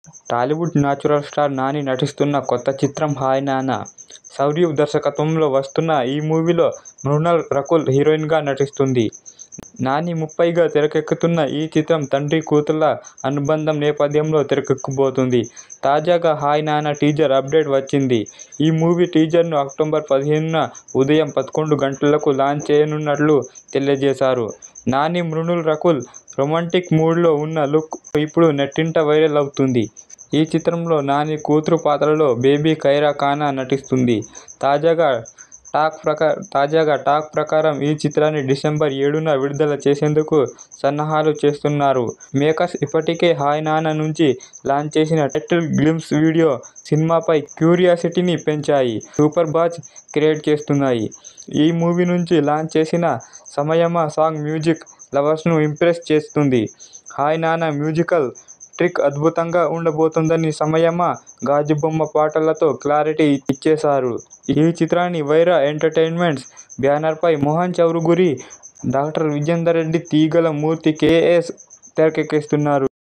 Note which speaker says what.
Speaker 1: Tollywood natural star Nani నటిస్తున్న కొత్త చిత్రం హాయ్ నాన్న. సౌరవ్ దర్శకత్వంలో వస్తున్న ఈ మూవీలో మృణాల్ రకుల్ హీరోయిన్గా నటిస్తుంది. నాని ముప్పైగా తెరకెక్కుతున్న ఈ చిత్రం తండ్రీ కూతుళ్ల అనుబంధం నేపథ్యంలో తెరకెక్కబోతోంది. తాజాగా హాయ్ నాన్న టీజర్ అప్డేట్ వచ్చింది. ఈ మూవీ టీజర్ను అక్టోబర్ పదిహేనున ఉదయం పదకొండు గంటలకు లాంచ్ చేయనున్నట్లు తెలియజేశారు. నాని, మృణాల్ రకుల్ రొమాంటిక్ మూడ్లో ఉన్న లుక్ ఇప్పుడు నెట్టింట వైరల్ అవుతోంది. ఈ చిత్రంలో నాని కూతురు పాత్రలో బేబీ ఖైరా ఖానా నటిస్తుంది. తాజా టాక్ ప్రకారం ఈ చిత్రాన్ని డిసెంబర్ ఏడున విడుదల చేసేందుకు సన్నాహాలు చేస్తున్నారు. మేకర్స్ ఇప్పటికే హాయ్ నాన్న నుంచి లాంచ్ చేసిన టైటిల్ గ్లింప్స్ వీడియో సినిమాపై క్యూరియాసిటీని పెంచాయి. సూపర్ బజ్ క్రియేట్ చేస్తున్నాయి. ఈ మూవీ నుంచి లాంచ్ చేసిన సమయమా సాంగ్ మ్యూజిక్ లవర్స్ను ఇంప్రెస్ చేస్తుంది. హాయ్ నాన్న మ్యూజికల్ ట్రాక్ అద్భుతంగా ఉండబోతోందని సమయమా, గాజుబొమ్మ పాటలతో క్లారిటీ ఇచ్చేశారు. ఈ చిత్రాన్ని వైరా ఎంటర్టైన్మెంట్స్ బ్యానర్పై మోహన్ చౌరుఘరి, డా. విజేందర్రెడ్డి, తీగల మూర్తి, కెఎస్ తెరకెక్కిస్తున్నారు.